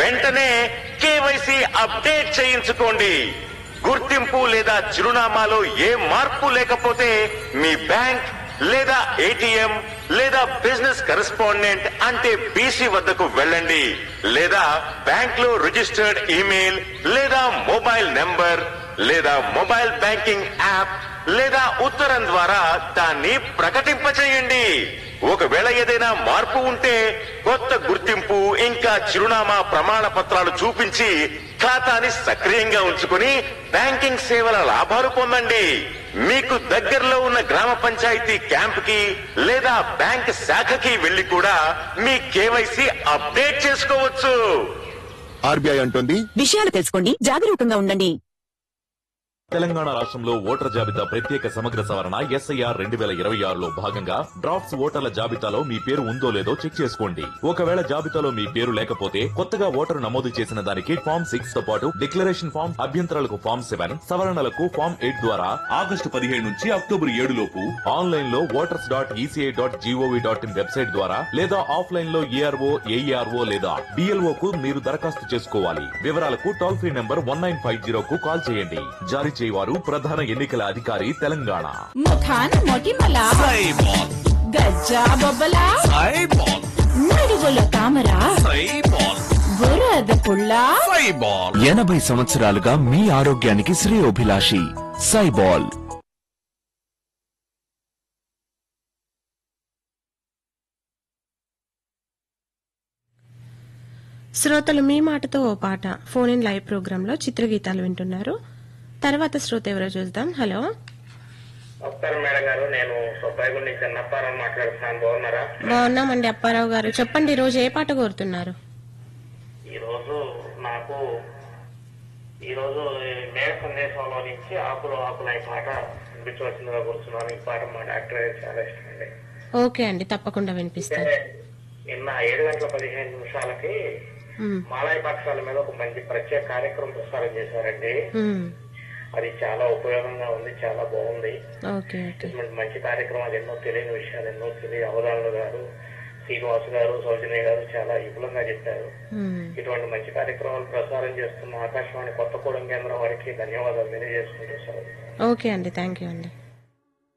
వెంటనే KYC update చేయించుకోండి గుర్తింపు లేదా చిరునామాలో ఏ మార్పు లేకపోతే మీ బ్యాంక్ లేదా ఏటీఎం లేదా బిజినెస్ కరెస్పాండెంట్ అంటే బీసీ వద్దకు వెళ్ళండి లేదా బ్యాంక్ లో రిజిస్టర్డ్ ఈమెయిల్ లేదా మొబైల్ నెంబర్ లేదా మొబైల్ బ్యాంకింగ్ యాప్ లేదా ఉత్తరం ద్వారా దాన్ని ప్రకటింపచేయండి ఒకవేళ ఏదైనా మార్పు ఉంటే కొత్త గుర్తింపు ఇంకా చిరునామా ప్రమాణ పత్రాలు చూపించి ఖాతాని సక్రియంగా ఉంచుకుని బ్యాంకింగ్ సేవల లాభాలు పొందండి మీకు దగ్గరలో ఉన్న గ్రామ పంచాయతీ క్యాంప్ కి లేదా బ్యాంక్ శాఖకి వెళ్లి కూడా మీ కేవైసీ అప్డేట్ చేసుకోవచ్చు ఆర్బీఐ అంటుంది విషయాలు తెలుసుకోండి జాగరూకంగా ఉండండి తెలంగాణ రాష్ట్రంలో ఓటర్ జాబితా ప్రత్యేక సమగ్ర సవరణ ఎస్ఐఆర్ రెండు వేల ఇరవై ఆరులో భాగంగా డ్రాఫ్ట్స్ ఓటర్ల జాబితాలో మీ పేరు ఉందో లేదో చెక్ చేసుకోండి ఒకవేళ జాబితాలో మీ పేరు లేకపోతే కొత్తగా ఓటరు నమోదు చేసిన దానికి ఫామ్ సిక్స్ తో పాటు డిక్లరేషన్ ఫామ్ అభ్యంతరాలకు ఫామ్ సెవెన్ సవరణలకు ఫామ్ ఎయిట్ ద్వారా ఆగస్టు పదిహేడు నుంచి అక్టోబర్ ఏడు లోపు ఆన్లైన్ లో voters dot ECI dot GOV dot in website ద్వారా లేదా ఆఫ్లైన్ లో ఏఆర్ఓ ఏఈఆర్ఓ లేదా డిఎల్ఓ కు మీరు దరఖాస్తు చేసుకోవాలి వివరాలకు toll free number one nine five zero కు కాల్ చేయండి జారీ చేయవారు ప్రధాన ఎన్నికల అధికారి తెలంగాణ ముఖాన్ మొటిమల గజ్జా బొబ్బల నడుగుల తామర బురద పుల్ల ఎనభై సంవత్సరాలుగా మీ ఆరోగ్యానికి శ్రేయోభిలాషి సైబాల్ శ్రోతలు మీ మాటతో ఓ పాట ఫోన్ ఇన్ లైవ్ ప్రోగ్రామ్ లో చిత్రగీతాలు వింటున్నారు తర్వాత శ్రోత ఎవరో చూద్దాం హలో నమస్కారం మేడం గారు నేను సుబ్బాయిగుడి నుంచి చిన్నప్పారావు మాట్లాడుతున్నాను బాగున్నారా బాగున్నామండి అప్పారావు గారు చెప్పండి ఈ రోజు ఏ పాట కోరుతున్నారు ఈ రోజు నాకు ఈ రోజు ఈ మేఘ సందేశంలో నుంచి ఆకులు ఆకులు అనే పాట వినిపించవలసిందిగా కూర్చున్నాను ఈ పాట మా డాక్టర్ గారికి చాలా ఇష్టం అండి ఓకే అండి తప్పకుండా వినిపిస్తాను నిన్న ఏడు గంటల పదిహేను నిమిషాలకి మ్మ్. మాలాయ పక్షాల మీద ఒక మంచి ప్రత్యేక కార్యక్రమం ప్రసారం చేశారండి మ్మ్. అది చాలా ఉపయోగంగా ఉంది చాలా బాగుంది ఓకే ఓకే ఇటువంటి మంచి కార్యక్రమాలు ఎన్నో తెలియని విషయాలు ఎన్నో తెలియ అవధానులు గారు శ్రీనివాస్ గారు సౌజన్య గారు చాలా విపులంగా చెప్పారు మ్మ్. ఇటువంటి మంచి కార్యక్రమాలు ప్రసారం చేస్తున్న ఆకాశవాణి కొత్తగూడెం కేంద్రం వారికి ధన్యవాదాలు తెలియజేసుకుంటూ సెలవు ఓకే అండి థ్యాంక్ యూ అండి